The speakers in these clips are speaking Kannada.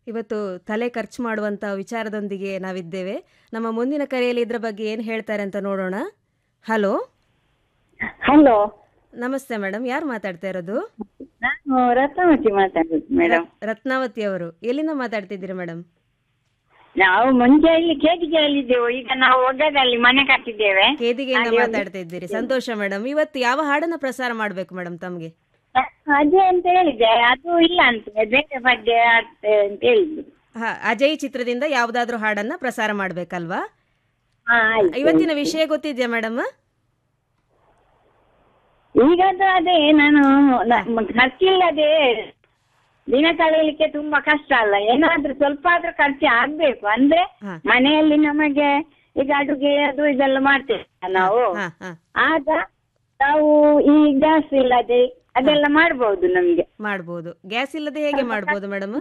ಇವತ್ತು ತಲೆ ಖರ್ಚು ಮಾಡುವಂಥ ವಿಚಾರದೊಂದಿಗೆ ನಾವಿದ್ದೇವೆ ನಮ್ಮ ಮುಂದಿನ ಕರೆಯಲ್ಲಿ ಇದ್ರ ಬಗ್ಗೆ ಏನು ಹೇಳ್ತಾರೆ ಅಂತ ನೋಡೋಣ ಹಲೋ ಹಲೋ ನಮಸ್ತೆ ಮೇಡಮ್ ಯಾರು ಮಾತಾಡ್ತಾ ಇರೋದು ನಾನು ರತ್ನಾವತಿ ಮಾತಾಡುದು ಮೇಡಮ್ ರತ್ನಾವತಿ ಅವರು ಎಲ್ಲಿಂದ ಮಾತಾಡ್ತಿದ್ದೀರಿ ಮೇಡಮ್ ನಾವು ಮುಂಚೆ ಇಲ್ಲಿ ಕೇಟಿಗೆಯಲ್ಲಿದ್ದೆವು ಈಗ ನಾವು ಒಗ್ಗದಲ್ಲಿ ಮನೆ ಕಟ್ಟಿದ್ದೇವೆ ಕೇದಿಗೆಯಿಂದ ಮಾತಾಡ್ತಾ ಇದ್ದೀರಿ ಸಂತೋಷ ಮೇಡಮ್ ಇವತ್ತು ಯಾವ ಹಾಡನ್ನ ಪ್ರಸಾರ ಮಾಡಬೇಕು ಮೇಡಮ್ ತಮಗೆ ಅದೇ ಅಂತ ಹೇಳಿದೆ ಅದು ಇಲ್ಲ ಅಂತ ಬೇರೆ ಬಗ್ಗೆ ಅತ್ತೆ ಅಂತ ಹೇಳಿದ್ದು ಹಾ ಅಜಯ್ ಚಿತ್ರದಿಂದ ಯಾವುದಾದ್ರೂ ಹಾಡನ್ನ ಪ್ರಸಾರ ಮಾಡ್ಬೇಕಲ್ವಾ ಹಾ ಆಯ್ತು ಇವತ್ತಿನ ವಿಷಯ ಗೊತ್ತಿದ್ಯಾ ಮೇಡಮ್ ಈಗದು ಅದೇ ನಾನು ನ- ಖರ್ಚಿಲ್ಲದೆ ದಿನ ಕಳೆಯಲಿಕ್ಕೆ ತುಂಬಾ ಕಷ್ಟ ಅಲ್ಲ ಏನಾದ್ರೂ ಸ್ವಲ್ಪ ಆದ್ರೂ ಖರ್ಚು ಆಗ್ಬೇಕು ಅಂದ್ರೆ ಹಾ. ಮನೆಯಲ್ಲಿ ನಮಗೆ ಈಗ ಅಡುಗೆ ಅದು ಇದೆಲ್ಲ ಮಾಡ್ತೇವೆ ನಾವು ಹಾ ಹಾ ಆಗ ನಾವು ಈ ಗ್ಯಾಸ್ ಇಲ್ಲದೆ ಅದೆಲ್ಲ ಮಾಡ್ಬೋದು ನಮ್ಗೆ ಮಾಡ್ಬೋದು ಗ್ಯಾಸ್ ಇಲ್ಲದೆ ಹೇಗೆ ಮಾಡ್ಬೋದು ಮೇಡಮ್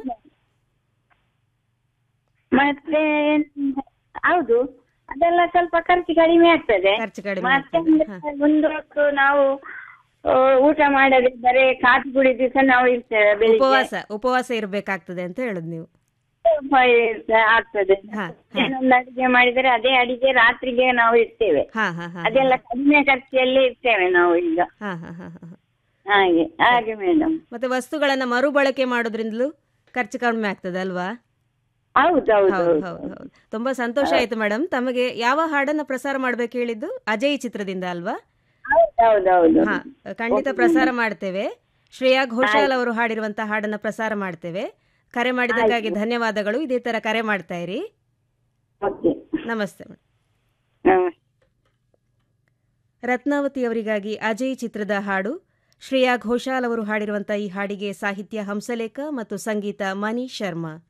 ಮತ್ತೆ ಹೌದು ಅದೆಲ್ಲ ಸ್ವಲ್ಪ ಖರ್ಚು ಕಡಿಮೆ ಆಗ್ತದೆ ಖರ್ಚು ಕಡಿಮೆ ಮತ್ತೆ ಆಗ್ತದೆ. ಅಂದ್ರೆ ಒಂದು ಹೊತ್ತು ನಾವು ಆ, ಊಟ ಮಾಡದೆ ಬರೀ ಕಾಫಿ ಕುಡಿದ ದಿವಸ ನಾವು ಇರ್ತೇವೆ ಬೆಳಿಗ್ಗೆ ಉಪವಾಸ ಉಪವಾಸ ಇರ್ಬೇಕಾಗ್ತದೆ ಅಂತ ಹೇಳುದು ನೀವು ಉಪವಾಸ ಆಗ್ತದೆ ಹಾ, ಏನೊಂದು ಅಡಿಗೆ ಮಾಡಿದರೆ ಅದೇ ಅಡಿಗೆ ರಾತ್ರಿಗೆ ನಾವು ಇರ್ತೇವೆ ಹಾ ಹಾ ಹಾ ಅದೆಲ್ಲ ಕಡಿಮೆ ಖರ್ಚಲ್ಲಿ ಇರ್ತೇವೆ ನಾವು ಈಗ ಹಾ ಹಾ ಹಾ ಹಾ ಹಾಗೆ ಹಾಗೆ ಮೇಡಮ್ ಮತ್ತೆ ವಸ್ತುಗಳನ್ನ ಮರುಬಳಕೆ ಮಾಡೋದ್ರಿಂದಲೂ ಖರ್ಚು ಕಡಿಮೆ ಆಗ್ತದೆ ಅಲ್ವಾ ಹೌದು ಹೌದು ಹೌದು ಹೌದು ಹೌದು ಹೌದು ತುಂಬಾ ಸಂತೋಷ ಆಯ್ತು ಮೇಡಮ್ ತಮಗೆ ಯಾವ ಹಾಡನ್ನ ಪ್ರಸಾರ ಮಾಡ್ಬೇಕು ಹೇಳಿದ್ದು ಅಜಯ್ ಚಿತ್ರದಿಂದ ಅಲ್ವಾ ಹೌದು ಹೌದು ಹೌದು ಹಾ ಖಂಡಿತ ಪ್ರಸಾರ ಮಾಡ್ತೇವೆ ಶ್ರೇಯಾ ಘೋಷಾಲ್ ಅವರು ಹಾಡಿರುವಂತಹ ಹಾಡನ್ನ ಪ್ರಸಾರ ಮಾಡ್ತೇವೆ ಕರೆ ಮಾಡಿದ್ದಕ್ಕಾಗಿ ಧನ್ಯವಾದಗಳು ಇದೇ ತರ ಕರೆ ಮಾಡ್ತಾ ಇರಿ ಓಕೆ ನಮಸ್ತೆ ಮೇಡಮ್ ನಮಸ್ತೆ ರತ್ನಾವತಿ ಅವರಿಗಾಗಿ ಅಜಯ್ ಚಿತ್ರದ ಹಾಡು ಶ್ರೇಯಾ ಘೋಷಾಲ್ ಅವರು ಹಾಡಿರುವಂತಹ ಈ ಹಾಡಿಗೆ ಸಾಹಿತ್ಯ ಹಂಸಲೇಖ ಮತ್ತು ಸಂಗೀತ ಮನಿ ಶರ್ಮಾ